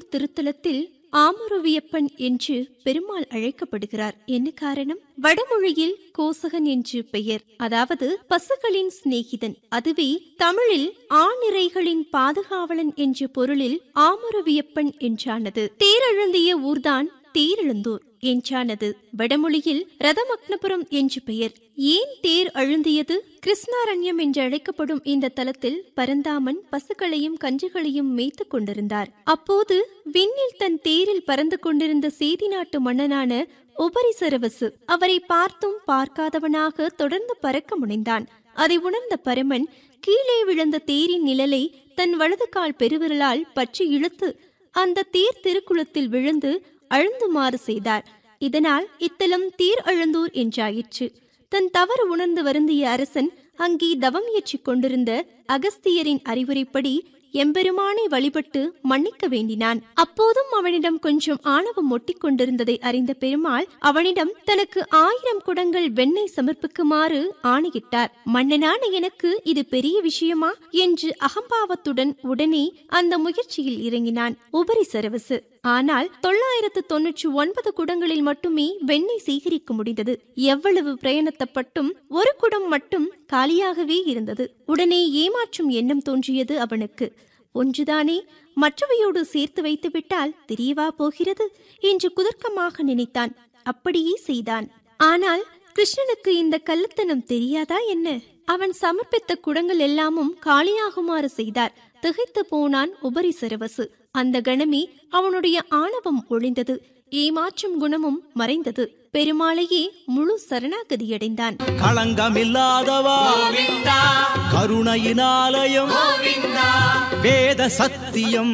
தேரெழுந்தூர் திருத்தலத்தில் ஆமருவியப்பன் என்று பெருமாள் அழைக்கப்படுகிறார் என்ன காரணம் வடமொழியில் கோசகன் என்று பெயர் அதாவது பசுகளின் சிநேகிதன் அதுவே தமிழில் ஆணிரைகளின் பாதுகாவலன் என்ற பொருளில் ஆமருவியப்பன் என்றானது தேரெழுந்திய ஊர்தான் தேரெழுந்தூர் என்றானது வடமொழியில் ரதமக்னபுரம் என்று பெயர் ஏன் தேர் அழுந்தியது கிருஷ்ணாரண்யம் என்று அழைக்கப்படும் இந்த தலத்தில் பரந்தாமன் பசுக்களையும் கன்றுகளையும் மேய்த்து கொண்டிருந்தார் அப்போது விண்ணில் தன் தேரில் பறந்து கொண்டிருந்த சேதி நாட்டு மன்னனான உபரிசரவசு அவரை பார்த்தும் பார்க்காதவனாக தொடர்ந்து பறக்க முனைந்தான் அதை உணர்ந்த பரமன் கீழே விழுந்த தேரின் நிழலை தன் வலது கால் பெருவிரலால் பற்றி இழுத்து அந்த தேர் திருக்குளத்தில் விழுந்து அழுந்துமாறு செய்தார் இதனால் இத்தலம் தீர் அழுந்தூர் என்றாயிற்று தன் தவறு உணர்ந்து வருந்திய அரசன் அங்கே தவம் இயற்றிக் கொண்டிருந்த அகஸ்தியரின் அறிவுரைப்படி எம்பெருமானை வழிபட்டு மன்னிக்க வேண்டினான் அப்போதும் அவனிடம் கொஞ்சம் ஆணவம் ஒட்டிக் கொண்டிருந்ததை அறிந்த பெருமாள் அவனிடம் தனக்கு ஆயிரம் குடங்கள் வெண்ணெய் சமர்ப்பிக்குமாறு ஆணையிட்டார் மன்னனான எனக்கு இது பெரிய விஷயமா என்று அகம்பாவத்துடன் உடனே அந்த முயற்சியில் இறங்கினான் உபரி சரவசு ஆனால் தொள்ளாயிரத்து தொன்னூற்றி ஒன்பது குடங்களில் மட்டுமே வெண்ணெய் சேகரிக்க முடிந்தது எவ்வளவு பிரயணத்தப்பட்டும் ஒரு குடம் மட்டும் காலியாகவே இருந்தது உடனே ஏமாற்றும் எண்ணம் தோன்றியது அவனுக்கு ஒன்றுதானே மற்றவையோடு சேர்த்து வைத்து விட்டால் தெரியவா போகிறது என்று குதர்க்கமாக நினைத்தான் அப்படியே செய்தான் ஆனால் கிருஷ்ணனுக்கு இந்த கள்ளத்தனம் தெரியாதா என்ன அவன் சமர்ப்பித்த குடங்கள் எல்லாமும் காலியாகுமாறு செய்தார் திகைத்து போனான் உபரி சரவசு அந்த கணமே அவனுடைய ஆணவம் ஒளிந்தது ஏமாற்றும் குணமும் மறைந்தது பெருமாளையே முழு சரணாகதியடைந்தான் களங்கமில்லாதவா கருணையினாலயம் வேத சத்தியம்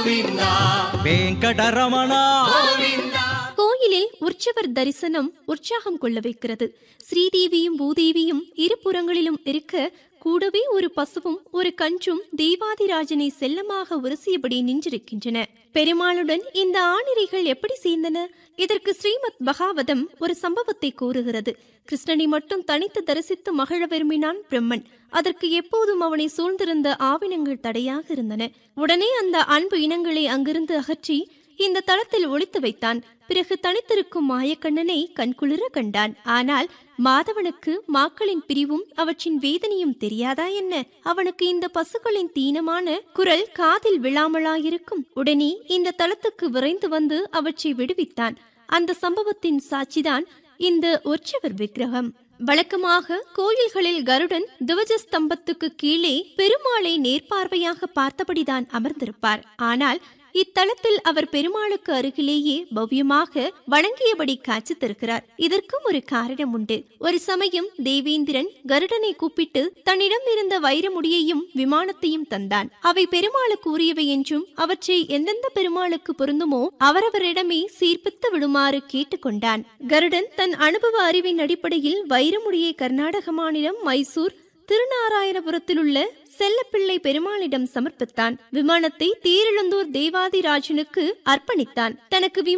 வேங்கடரமணா கோயிலில் உற்சவர் தரிசனம் உற்சாகம் கொள்ள வைக்கிறது ஸ்ரீதேவியும் பூதேவியும் இருபுறங்களிலும் இருக்க கூடவே ஒரு பசுவும் ஒரு கன்றும் தெய்வாதிராஜனை செல்லமாக உரசியபடி நின்றிருக்கின்றன பெருமாளுடன் இந்த ஆணிரைகள் எப்படி சேர்ந்தன இதற்கு ஸ்ரீமத் பகாவதம் ஒரு சம்பவத்தை கூறுகிறது கிருஷ்ணனை மட்டும் தனித்து தரிசித்து மகிழ விரும்பினான் பிரம்மன் அதற்கு எப்போதும் அவனை சூழ்ந்திருந்த ஆவினங்கள் தடையாக இருந்தன உடனே அந்த அன்பு இனங்களை அங்கிருந்து அகற்றி இந்த தளத்தில் ஒளித்து வைத்தான் பிறகு தனித்திருக்கும் மாயக்கண்ணனை கண்குளிர கண்டான் ஆனால் மாதவனுக்கு மாக்களின் பிரிவும் அவற்றின் வேதனையும் தெரியாதா என்ன அவனுக்கு இந்த பசுக்களின் தீனமான குரல் காதில் விழாமலாயிருக்கும் உடனே இந்த தளத்துக்கு விரைந்து வந்து அவற்றை விடுவித்தான் அந்த சம்பவத்தின் சாட்சிதான் இந்த உற்சவர் விக்கிரகம் வழக்கமாக கோயில்களில் கருடன் துவஜஸ்தம்பத்துக்கு கீழே பெருமாளை நேர்பார்வையாக பார்த்தபடிதான் அமர்ந்திருப்பார் ஆனால் இத்தலத்தில் அவர் பெருமாளுக்கு அருகிலேயே பவ்யமாக வணங்கியபடி காட்சி தருகிறார் இதற்கும் ஒரு காரணம் உண்டு ஒரு சமயம் தேவேந்திரன் கருடனை கூப்பிட்டு தன்னிடம் இருந்த வைரமுடியையும் விமானத்தையும் தந்தான் அவை பெருமாளுக்கு உரியவை என்றும் அவற்றை எந்தெந்த பெருமாளுக்கு பொருந்துமோ அவரவரிடமே சீர்பித்து விடுமாறு கேட்டுக்கொண்டான் கருடன் தன் அனுபவ அறிவின் அடிப்படையில் வைரமுடியை கர்நாடக மாநிலம் மைசூர் திருநாராயணபுரத்திலுள்ள செல்லப்பிள்ளை பெருமாளிடம் சமர்ப்பித்தான் விமானத்தை தேரெழுந்தூர் தேவாதிராஜனுக்கு அர்ப்பணித்தான் தனக்கு